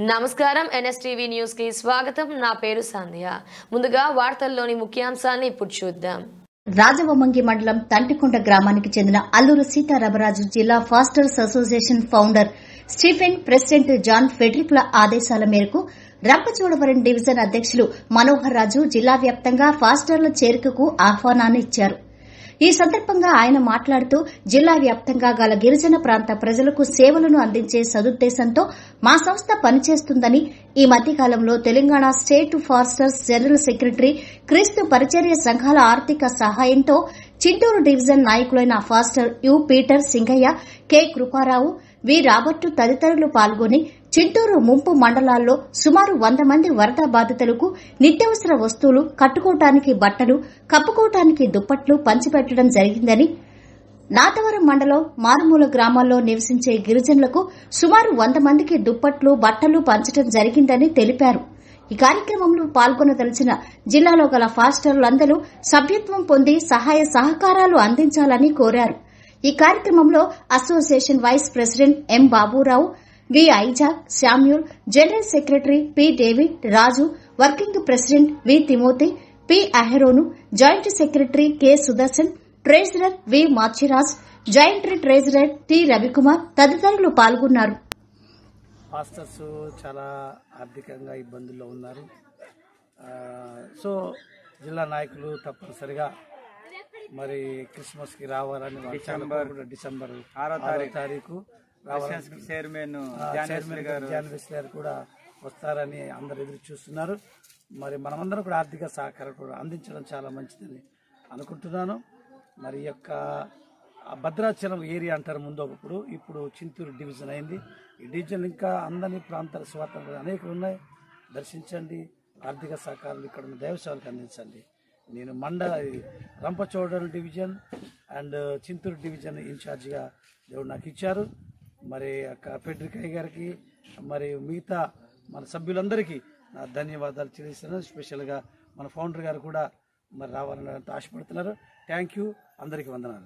నమస్కారం NSTV news కి స్వాగతం నా పేరు సంధ్య ముందుగా వార్తల్లోని ముఖ్యాంశాన్ని ఇప్పుడు చూద్దాం రాజవమంగి మండలం తంటికొండ గ్రామానికి చెందిన అల్లూరు సీతారామరాజు జిల్లా pastors association founder Stephen president John ఫెడ్రిక్ల ఆదేశాల మేరకు రంపచోడవరం డివిజన్ అధ్యకులు మనోహర్ రాజు జిల్లా వ్యాప్తంగా ఫాస్టర్ల చేరికకు ఆహ్వానాన్ని ఇచ్చారు ఈ సందర్భంగా ఆయన మాట్లాడుతూ జిల్లా వ్యాప్తంగా గల గిరిజన ప్రాంత ప్రజలకు సేవలను అందించే సదుద్దేశంతో మా సంస్థ పనిచేస్తుందని ఈ మధ్యకాలంలో Telangana state pastors general secretary క్రీస్తు పరిచర్య సంఘాల ఆర్థిక సహాయంతో చింటూరు డివిజన్ నాయకులైన pastor U Peter Singaiah K Kruparao V Robert తదితరులు పాల్గొని చింటూరు ముంపు మండలాల్లో సుమారు వంద మంది వరద బాధితులకు నిత్యావసర వస్తువులు కట్టుకోవటానికి బట్టలు కప్పుకోవటానికి దుప్పట్లు పంచిపెట్టడం జరిగిందని నాతవరం మండలం మారుమూల గ్రామాల్లో నివసించే గిరిజనులకు సుమారు వంద మందికి దుప్పట్లు బట్టలు పంచడం జరిగిందని తెలిపారు ఈ కార్యక్రమంలో పాల్గొనదలిచిన జిల్లాలో గల ఫాస్టర్లందరూ సభ్యత్వం పొంది సహాయ సహకారాలు అందించాలని కోరారు ఈ కార్యక్రమంలో association vice president M Baburao V Isaac Samuel general secretary P David Raju working president V Timothy P Aharonu joint secretary K Sudarshan treasurer V Machiraj joint treasurer T Ravikumar తదితరులు పాల్గొన్నారు పాస్టర్స్ చాలా ఆర్థికంగా ఇబ్బందుల్లో ఉన్నారు ఆ, సో జిల్లా నాయకులు తప్పనిసరిగా మరి క్రిస్మస్కి రావాలని వాళ్ళు చాలా కోరుకుంటున్నారు. డిసెంబర్ ఆరో తారీఖు రావాలని చైర్మన్ ఆ, చైర్మన్ గారు జాన్విస్ గారు కూడా వస్తారని అందరు ఎదురు చూస్తున్నారు మరి మనమందరం కూడా ఆర్థిక సహకారం కూడా అందించడం చాలా మంచిదని అనుకుంటున్నాను మరి ఈ యొక్క ఆ భద్రాచలం ఏరియా అంటారు ముందు ఒకప్పుడు ఇప్పుడు చింతూరు డివిజన్ అయింది ఈ డివిజన్ ఇంకా అందని ప్రాంతాల స్వాతంత్రం అనేకలు ఉన్నాయి దర్శించండి ఆర్థిక సహకారాలు ఇక్కడ ఉన్న దేవసేవలకు అందించండి నేను మండ Rampachodavaram division and Chintur division ఇన్ఛార్జిగా దేవుడు నాకు ఇచ్చారు మరి అక్క ఫెడ్రికయ్య గారికి మరి మిగతా మన సభ్యులందరికీ నా ధన్యవాదాలు తెలియజేస్తున్నాను స్పెషల్గా మన ఫౌండర్ గారు కూడా మరి రావాలని ఎంతో ఆశపడుతున్నారు థ్యాంక్ యూ అందరికీ వందనాలు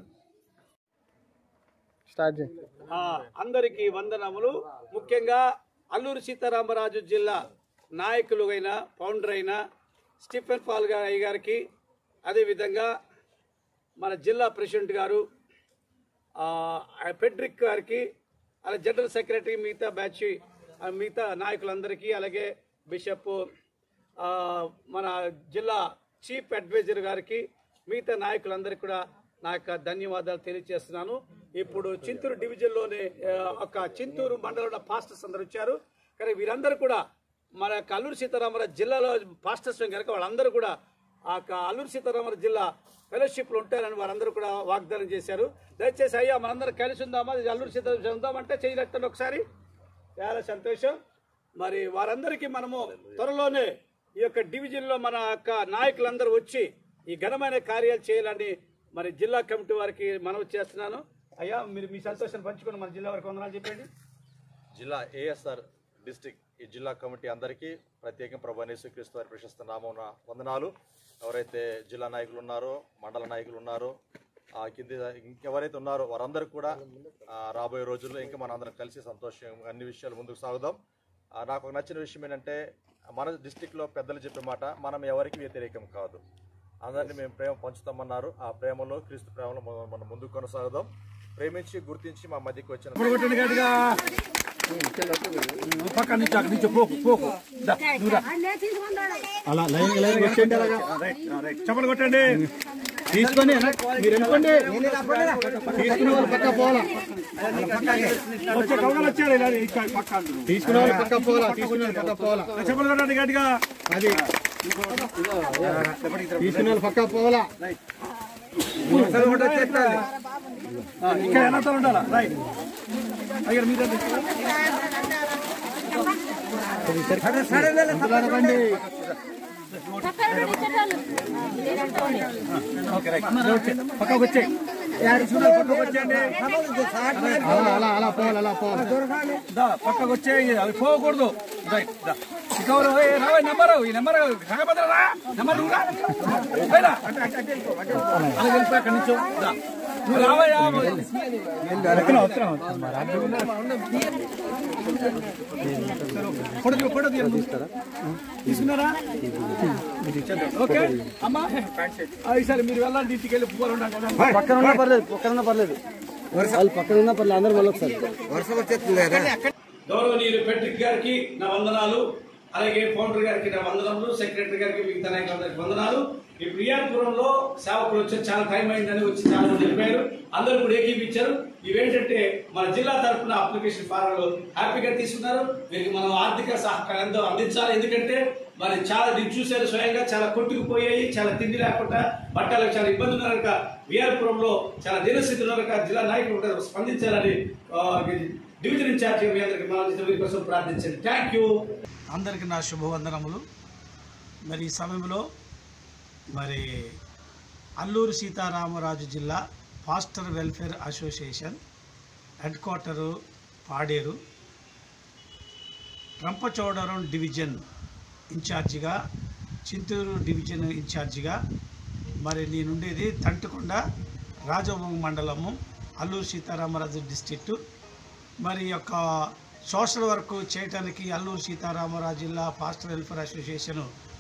ఆ, అందరికీ వందనములు ముఖ్యంగా అల్లూరు సీతారామరాజు జిల్లా నాయకులు అయిన ఫౌండర్ అయిన స్టీఫెన్ పాల్ గారి గారికి అదేవిధంగా మన జిల్లా ప్రెసిడెంట్ గారు ఆ, ఫెడ్రిక్ గారికి అలాగే జనరల్ సెక్రటరీ మిగతా బ్యాచ్ ఆ, మిగతా నాయకులందరికీ అలాగే బిషప్ ఆ, మన జిల్లా చీఫ్ అడ్వైజర్ గారికి మిగతా నాయకులందరికీ కూడా నా యొక్క ధన్యవాదాలు తెలియజేస్తున్నాను ఇప్పుడు చింతూరు డివిజన్లోని ఆ, ఒక చింతూరు మండలంలో పాస్టర్స్ అందరు వచ్చారు కానీ వీరందరూ కూడా మన యొక్క అల్లూరు సీతారామరాజు జిల్లాలో పాస్టర్స్ కనుక వాళ్ళందరూ కూడా ఆ యొక్క అల్లూరు సీతారామరాజు జిల్లా ఫెలోషిప్లు ఉంటారని వారందరూ కూడా వాగ్దానం చేశారు దయచేసి అయ్యా మనందరం కలిసి ఉందామా ఇది అల్లూరు సీతారామరాజు ఉందామంటే చేయలేట్టండి ఒకసారి చాలా సంతోషం మరి వారందరికీ మనము త్వరలోనే ఈ యొక్క డివిజన్లో మన యొక్క నాయకులందరూ వచ్చి ఈ ఘనమైన కార్యాలు చేయాలని మరి జిల్లా కమిటీ వారికి మనవి చేస్తున్నాను అయ్యా మీరు మీ సంతోషాన్ని పంచుకొని మన జిల్లా వారికి వందనాలు చెప్పండి జిల్లా ఏఎస్ఆర్ డిస్టిక్ ఈ జిల్లా కమిటీ అందరికీ ప్రత్యేకం ప్రభు క్రీస్తు వారి ప్రశస్త నామం వందనాలు ఎవరైతే జిల్లా నాయకులు ఉన్నారో మండల నాయకులు ఉన్నారో ఆ కింది ఇంకెవరైతే ఉన్నారో వారందరూ కూడా ఆ, రాబోయే రోజుల్లో ఇంకా మనం అందరం కలిసి సంతోషం అన్ని విషయాలు ముందుకు సాగుదాం ఆ, నాకు ఒక నచ్చిన విషయం ఏంటంటే మన డిస్టిక్లో పెద్దలు చెప్పే మాట మనం ఎవరికి వ్యతిరేకం కాదు అందరినీ మేము ప్రేమ పంచుతామన్నారు ఆ ప్రేమలో క్రీస్తు ప్రేమలో మనం- మనం ముందుకు కొనసాగుదాం ప్రేమించి గుర్తించి మా మధ్యకి వచ్చిన కొట్టండి గట్టిగా పక్క నుంచి అక్కడి నుంచి పోకు పోకు దా, నువ్వు రా. చెప్పలు కొట్టండి తీసుకొని మీరు ఎన్నుకోండి తీసుకునే వాళ్ళు పక్క పోవాలా వచ్చే కవగాలు వచ్చారు ఇలా ఇక్కడ పక్క అందరూ. తీసుకునే వాళ్ళు పక్క పోవాలా తీసుకునే వాళ్ళు పక్క పోవాలా చెప్పలు కొట్టండి గట్టిగా అది తీసుకునే వాళ్ళు పక్క పోవాలా ఆ, ఇక్కడ ఎన్నతో ఉండాలా రైట్ అయ్యారు మీద ఓకే రైట్ పక్కకు వచ్చాయి పక్కకు వచ్చేయండి అలా అలా అలా పోవాలి అలా పోవాలి దా పక్కకు వచ్చేయి అవి పోకూడదు రైట్ దా గౌరవ రావే నెంబర్ ఈ నెంబర్ కాకపోతే నెంబర్ నువ్వు రా పోయిరా. అలా వెళ్ళిపో అక్కడి నుంచో రా. నువ్వు రావయ్యా ఫోటో తీ- ఫోటో తీయండి. తీసుకున్నారా ఓకే అమ్మా ఆ, ఈసారి మీరు వెళ్ళండి ఇంటికి వెళ్ళి పువ్వులు ఉండాలి కదా పక్కన ఉన్నా పర్లేదు పక్కన ఉన్నా పర్లేదు వాళ్ళు పక్కన ఉన్నా పర్లేదు అందరూ మళ్ళీ ఒకసారి గౌరవనీయులు పెట్రిక్ గారికి నా వందనాలు అలాగే ఫౌండర్ గారికి నా వందనములు సెక్రటరీ గారికి మిగతా నాయకులందరికీ వందనాలు ఈ ప్రియాపురంలో సేవకులు వచ్చి చాలా టైం అయిందని వచ్చి చాలా మంది వెళ్ళిపోయారు అందరూ కూడా ఏకీపించారు ఇవేంటంటే మన జిల్లా తరఫున అప్లికేషన్ ఫారాలు హ్యాపీగా తీసుకున్నారు వీరికి మనం ఆర్థిక సహకారం ఎంతో అందించాలి ఎందుకంటే మరి చాలా నేను చూశారు స్వయంగా చాలా కొట్టుకుపోయాయి చాలా తిండి లేకుండా బట్టలకు చాలా ఇబ్బంది ఉన్నారు కనుక విఆర్పురంలో చాలా దీనస్థితి ఉన్నారు కనుక జిల్లా నాయకులు కూడా స్పందించాలని ఆ, డివిజన్ ఇన్ఛార్జ్ మీ అందరికి మన వీరి కోసం ప్రార్థించండి థ్యాంక్ యూ అందరికి నా శుభవందనములు మరి ఈ సమయంలో మరి అల్లూరు సీతారామరాజు జిల్లా pastor welfare association head quarter Paderu Rampachodavaram division ఇన్ఛార్జిగా చింతూరు డివిజన్ ఇన్ఛార్జిగా మరి నేనుండేది తంటుకొండ రాజభోగ మండలము అల్లూరు సీతారామరాజు డిస్ట్రిక్టు మరి ఈ యొక్క సోషల్ వర్క్ చేయటానికి అల్లూరు సీతారామరాజు జిల్లా ఫాస్టర్ వెల్ఫేర్ అసోసియేషన్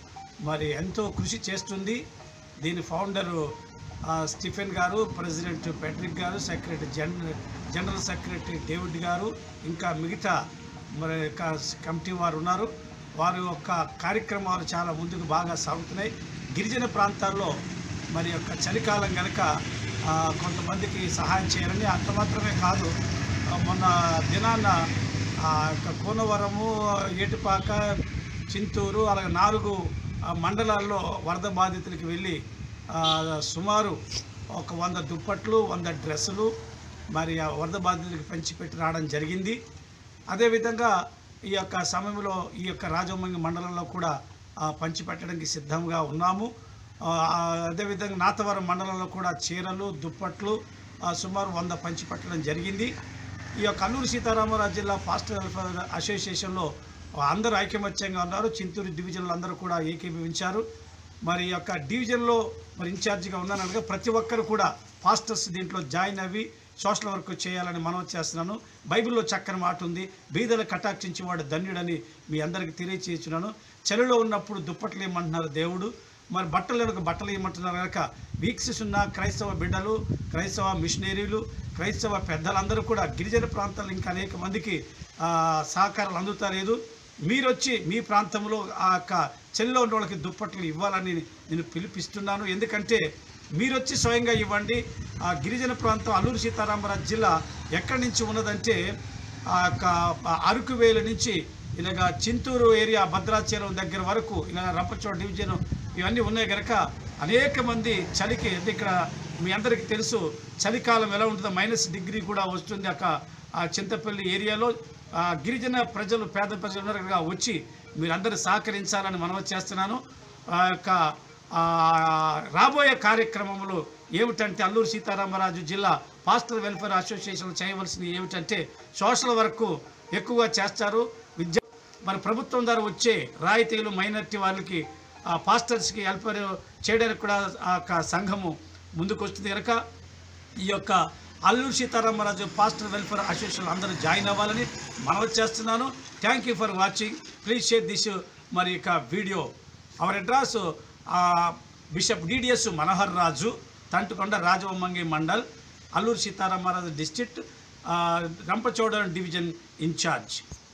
మరి ఎంతో కృషి చేస్తుంది దీని ఫౌండరు ఆ, స్టీఫెన్ గారు ప్రెసిడెంట్ పెట్రిక్ గారు secretary general general secretary David గారు ఇంకా మిగతా మరి క- కమిటీ వారు ఉన్నారు వారి యొక్క కార్యక్రమాలు చాలా ముందుకు బాగా సాగుతున్నాయి గిరిజన ప్రాంతాల్లో మరి యొక్క చలికాలం కనుక ఆ, కొంతమందికి సహాయం చేయాలని అంత మాత్రమే కాదు ఆ, మొన్న దినాన్న ఆ యొక్క కోనవరము ఏటుపాక చింతూరు అలాగే నాలుగు ఆ, మండలాల్లో వరద బాధితులకి వెళ్ళి ఆ, సుమారు ఒక వంద దుప్పట్లు వంద డ్రెస్సులు మరి ఆ వరద బాధితులకి పంచిపెట్టి రావడం జరిగింది అదేవిధంగా ఈ యొక్క సమయంలో ఈ యొక్క రాజమంగి మండలంలో కూడా ఆ, పంచిపెట్టడానికి సిద్ధంగా ఉన్నాము ఆ, అదేవిధంగా నాతవరం మండలంలో కూడా చీరలు దుప్పట్లు ఆ, సుమారు వంద పంచిపెట్టడం జరిగింది ఈ యొక్క అల్లూరు సీతారామరాజు జిల్లా ఫాస్టర్ వెల్ఫేర్ అసోసియేషన్లో అందరూ ఐకమత్యంగా ఉన్నారు చింతూరు డివిజన్లో అందరూ కూడా ఏకీభవించారు మరి ఈ యొక్క డివిజన్లో మరి ఇన్ఛార్జిగా ఉన్నానగా ప్రతి ఒక్కరు కూడా ఫాస్టర్స్ దీంట్లో జాయిన్ అవ్వి సోషల్ వర్క్ చేయాలని మనం చేస్తున్నాను బైబిల్లో చక్కని మాట ఉంది బీదలు కటాక్షించేవాడు ధన్యుడని మీ అందరికీ తెలియచేస్తున్నాను చలిలో ఉన్నప్పుడు దుప్పట్లు ఇవ్వమంటున్నారు దేవుడు మరి బట్టలు లేక బట్టలు ఇవ్వమంటున్నారు కనుక వీక్షిస్తున్న క్రైస్తవ బిడ్డలు క్రైస్తవ మిషనరీలు క్రైస్తవ పెద్దలందరూ కూడా గిరిజన ప్రాంతాల్లో ఇంకా అనేక మందికి ఆ, సహకారాలు అందుతా లేదు మీరు వచ్చి మీ ప్రాంతంలో ఆ యొక్క చెల్లో ఉన్న వాళ్ళకి దుప్పట్లు ఇవ్వాలని నేను పిలిపిస్తున్నాను ఎందుకంటే మీరు వచ్చి స్వయంగా ఇవ్వండి ఆ గిరిజన ప్రాంతం అల్లూరు సీతారామరాజు జిల్లా ఎక్కడి నుంచి ఉన్నదంటే ఆ యొక్క అరకు వేలు నుంచి ఇలాగ చింతూరు ఏరియా భద్రాచలం దగ్గర వరకు ఇలా రంపచోడ డివిజన్ ఇవన్నీ ఉన్నాయి కనుక అనేక మంది చలికి అంటే ఇక్కడ మీ అందరికీ తెలుసు చలికాలం ఎలా ఉంటుందో మైనస్ డిగ్రీ కూడా వస్తుంది అక్క ఆ చింతపల్లి ఏరియాలో ఆ గిరిజన ప్రజలు పేద ప్రజలు ఉన్నారు కనుక వచ్చి మీరందరూ సహకరించాలని మనవి చేస్తున్నాను ఆ యొక్క ఆ, రాబోయే కార్యక్రమంలో ఏమిటంటే అల్లూరు సీతారామరాజు జిల్లా పాస్టర్ వెల్ఫేర్ అసోసియేషన్ చేయవలసింది ఏమిటంటే సోషల్ వర్క్ ఎక్కువగా చేస్తారు విద్య మరి ప్రభుత్వం ద్వారా వచ్చే రాయితీలు మైనారిటీ వాళ్ళకి ఆ పాస్టర్స్కి హెల్ప్ చేయడానికి కూడా ఆ యొక్క సంఘము ముందుకు వస్తుంది కనుక ఈ యొక్క Alluri Sitaramaraju pastor welfare association అందరూ జాయిన్ అవ్వాలని మనవి చేస్తున్నాను thank you for watching please share this మరి యొక్క video our address bishop DDS Manohar Raju Tantukonda Rajavommangi mandal Alluri Sitaramaraju district Rampachodavaram division incharge